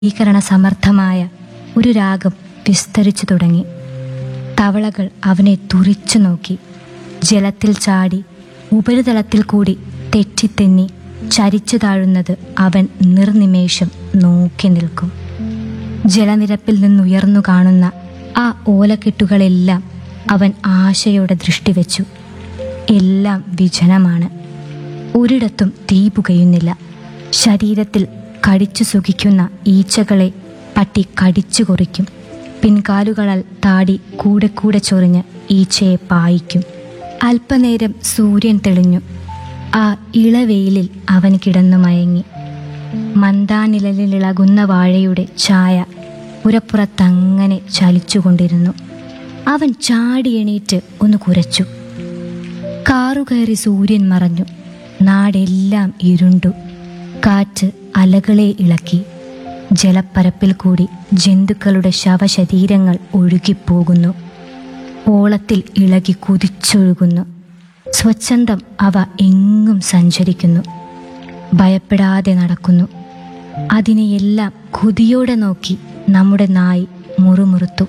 ഭീകരണ സമർത്ഥമായ ഒരു രാഗം വിസ്തരിച്ചു തുടങ്ങി തവളകൾ അവനെ തുറിച്ചു നോക്കി ജലത്തിൽ ചാടി ഉപരിതലത്തിൽ കൂടി തെറ്റിത്തെന്നി ചരിച്ചു താഴുന്നത് അവൻ നിർനിമേഷം നോക്കി നിൽക്കും ജലനിരപ്പിൽ നിന്നുയർന്നു കാണുന്ന ആ ഓലക്കെട്ടുകളെല്ലാം അവൻ ആശയോടെ ദൃഷ്ടി വെച്ചു എല്ലാം വിജനമാണ് ഒരിടത്തും തീ പുകയുന്നില്ല ശരീരത്തിൽ കടിച്ചു സുഖിക്കുന്ന ഈച്ചകളെ പട്ടി കടിച്ചു കുറിക്കും പിൻകാലുകളാൽ താടി കൂടെ കൂടെ ചൊറിഞ്ഞ് ഈച്ചയെ പായിക്കും അല്പനേരം സൂര്യൻ തെളിഞ്ഞു ആ ഇളവെയിലിൽ അവൻ കിടന്നു മയങ്ങി മന്ദാനിഴലിലിളകുന്ന വാഴയുടെ ഛായ പുരപ്പുറത്തങ്ങനെ ചലിച്ചുകൊണ്ടിരുന്നു അവൻ ചാടി എണീറ്റ് ഒന്ന് കുരച്ചു കാറുകയറി സൂര്യൻ മറഞ്ഞു നാടെല്ലാം ഇരുണ്ടു കാറ്റ് അലകളെ ഇളക്കി ജലപ്പരപ്പിൽ കൂടി ജന്തുക്കളുടെ ശവശരീരങ്ങൾ ഒഴുകിപ്പോകുന്നു ഓളത്തിൽ ഇളകി കുതിച്ചൊഴുകുന്നു സ്വച്ഛന്തം അവ എങ്ങും സഞ്ചരിക്കുന്നു ഭയപ്പെടാതെ നടക്കുന്നു അതിനെയെല്ലാം കൊതിയോടെ നോക്കി നമ്മുടെ നായി മുറുമുറുത്തു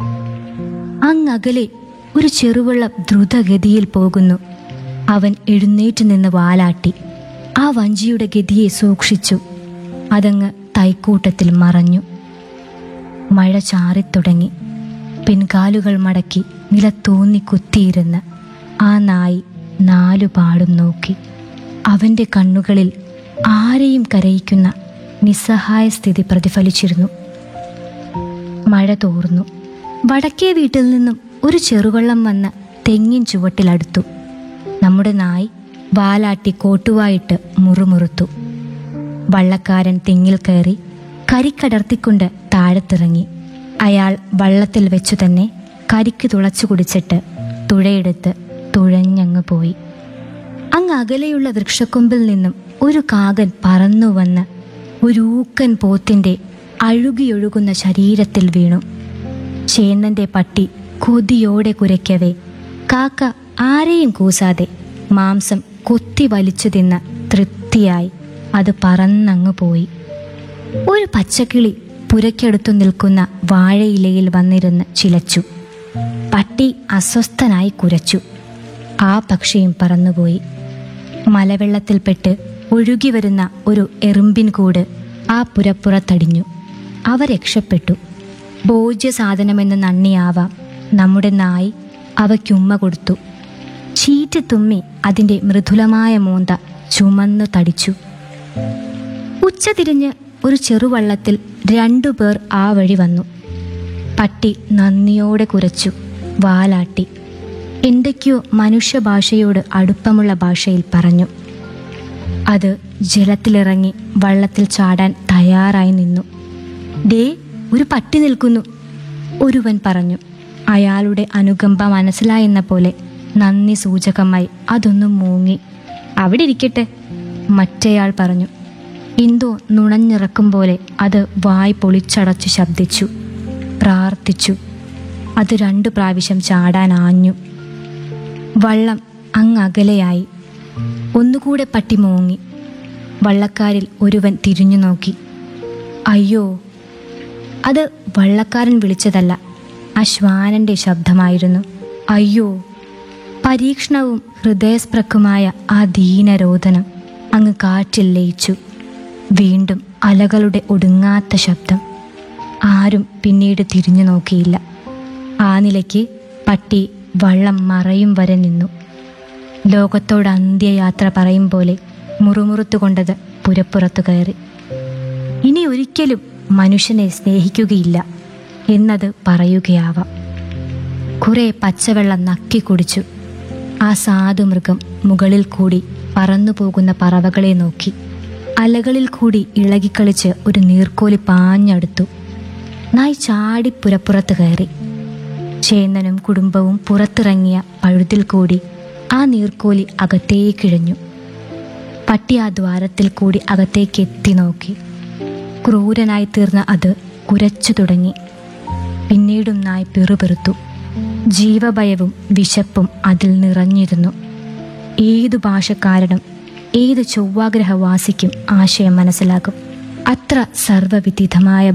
അങ്ങകലെ ഒരു ചെറുവെള്ളം ദ്രുതഗതിയിൽ പോകുന്നു അവൻ എഴുന്നേറ്റ് നിന്ന് വാലാട്ടി ആ വഞ്ചിയുടെ ഗതിയെ സൂക്ഷിച്ചു അതങ്ങ് തൈക്കൂട്ടത്തിൽ മറഞ്ഞു മഴ ചാറിത്തുടങ്ങി പിൻകാലുകൾ മടക്കി നിലത്തൂന്നി കുത്തിയിരുന്ന് ആ നായി നാലുപാടും നോക്കി അവൻ്റെ കണ്ണുകളിൽ ആരെയും കരയിക്കുന്ന നിസ്സഹായ സ്ഥിതി പ്രതിഫലിച്ചിരുന്നു മഴ തോർന്നു വടക്കേ വീട്ടിൽ നിന്നും ഒരു ചെറുവള്ളം വന്ന് തെങ്ങിൻ ചുവട്ടിലടുത്തു നമ്മുടെ നായ് വാലാട്ടി കോട്ടുവായിട്ട് മുറുമുറുത്തു വള്ളക്കാരൻ തെങ്ങിൽ കയറി കരിക്കടർത്തിക്കൊണ്ട് താഴത്തിറങ്ങി അയാൾ വള്ളത്തിൽ വെച്ചു തന്നെ കരിക്ക് തുളച്ചു കുടിച്ചിട്ട് തുഴയെടുത്ത് തുഴഞ്ഞങ്ങ് പോയി അങ്ങ് അകലെയുള്ള വൃക്ഷക്കൊമ്പിൽ നിന്നും ഒരു കാകൻ പറന്നു വന്ന് ഒരു ഊക്കൻ പോത്തിന്റെ അഴുകിയൊഴുകുന്ന ശരീരത്തിൽ വീണു ചേന്നന്റെ പട്ടി കൊതിയോടെ കുരയ്ക്കവേ കാക്ക ആരെയും കൂസാതെ മാംസം കൊത്തി വലിച്ചു തിന്ന് തൃപ്തിയായി അത് പറന്നങ്ങു പോയി ഒരു പച്ചക്കിളി പുരയ്ക്കടുത്തു നിൽക്കുന്ന വാഴയിലയിൽ വന്നിരുന്ന് ചിലച്ചു പട്ടി അസ്വസ്ഥനായി കുരച്ചു ആ പക്ഷിയും പറന്നുപോയി മലവെള്ളത്തിൽപ്പെട്ട് ഒഴുകി വരുന്ന ഒരു എറുമ്പിൻ കൂട് ആ പുരപ്പുറത്തടിഞ്ഞു അവ രക്ഷപ്പെട്ടു ഭോജ്യ സാധനമെന്ന് നന്ദിയാവാം നമ്മുടെ നായി അവയ്ക്കുമ്മ കൊടുത്തു ചീറ്റ് തുമ്മി അതിൻ്റെ മൃദുലമായ മോന്ത ചുമന്നു തടിച്ചു ഉച്ച തിരിഞ്ഞ് ഒരു ചെറുവള്ളത്തിൽ രണ്ടുപേർ ആ വഴി വന്നു പട്ടി നന്ദിയോടെ കുരച്ചു വാലാട്ടി എന്തൊക്കെയോ മനുഷ്യഭാഷയോട് അടുപ്പമുള്ള ഭാഷയിൽ പറഞ്ഞു അത് ജലത്തിലിറങ്ങി വള്ളത്തിൽ ചാടാൻ തയ്യാറായി നിന്നു ദേ ഒരു പട്ടി നിൽക്കുന്നു ഒരുവൻ പറഞ്ഞു അയാളുടെ അനുകമ്പ മനസ്സിലായെന്ന പോലെ നന്ദി സൂചകമായി അതൊന്നും മൂങ്ങി അവിടെ ഇരിക്കട്ടെ മറ്റേയാൾ പറഞ്ഞു എന്തോ നുണഞ്ഞിറക്കും പോലെ അത് വായ് പൊളിച്ചടച്ചു ശബ്ദിച്ചു പ്രാർത്ഥിച്ചു അത് രണ്ടു പ്രാവശ്യം ചാടാൻ ആഞ്ഞു വള്ളം അങ്ങകലെയായി ഒന്നുകൂടെ പട്ടി മോങ്ങി വള്ളക്കാരിൽ ഒരുവൻ തിരിഞ്ഞു നോക്കി അയ്യോ അത് വള്ളക്കാരൻ വിളിച്ചതല്ല ആ ശ്വാനന്റെ ശബ്ദമായിരുന്നു അയ്യോ പരീക്ഷണവും ഹൃദയസ്പൃക്കുമായ ആ ദീനരോധനം അങ്ങ് കാറ്റിൽ ലയിച്ചു വീണ്ടും അലകളുടെ ഒടുങ്ങാത്ത ശബ്ദം ആരും പിന്നീട് തിരിഞ്ഞു നോക്കിയില്ല ആ നിലയ്ക്ക് പട്ടി വള്ളം മറയും വരെ നിന്നു ലോകത്തോട് അന്ത്യയാത്ര പറയും പോലെ മുറുമുറുത്തുകൊണ്ടത് പുരപ്പുറത്തു കയറി ഇനി ഒരിക്കലും മനുഷ്യനെ സ്നേഹിക്കുകയില്ല എന്നത് പറയുകയാവാം കുറെ പച്ചവെള്ളം നക്കി കുടിച്ചു ആ സാധുമൃഗം മുകളിൽ കൂടി പറന്നു പോകുന്ന പറവകളെ നോക്കി അലകളിൽ കൂടി ഇളകിക്കളിച്ച് ഒരു നീർക്കോലി പാഞ്ഞടുത്തു നായ് ചാടി പുരപ്പുറത്ത് കയറി ചേന്നനും കുടുംബവും പുറത്തിറങ്ങിയ പഴുതിൽ കൂടി ആ നീർക്കോലി അകത്തേക്കിഴഞ്ഞു പട്ടി ആ ദ്വാരത്തിൽ കൂടി അകത്തേക്ക് എത്തി നോക്കി ക്രൂരനായി തീർന്ന അത് കുരച്ചു തുടങ്ങി പിന്നീടും നായ് പിറുപിറുത്തു ജീവഭയവും വിശപ്പും അതിൽ നിറഞ്ഞിരുന്നു ഏതു ഭാഷക്കാരനും ഏത് ചൊവ്വാഗ്രഹവാസിക്കും ആശയം മനസ്സിലാകും അത്ര സർവവിദിതമായ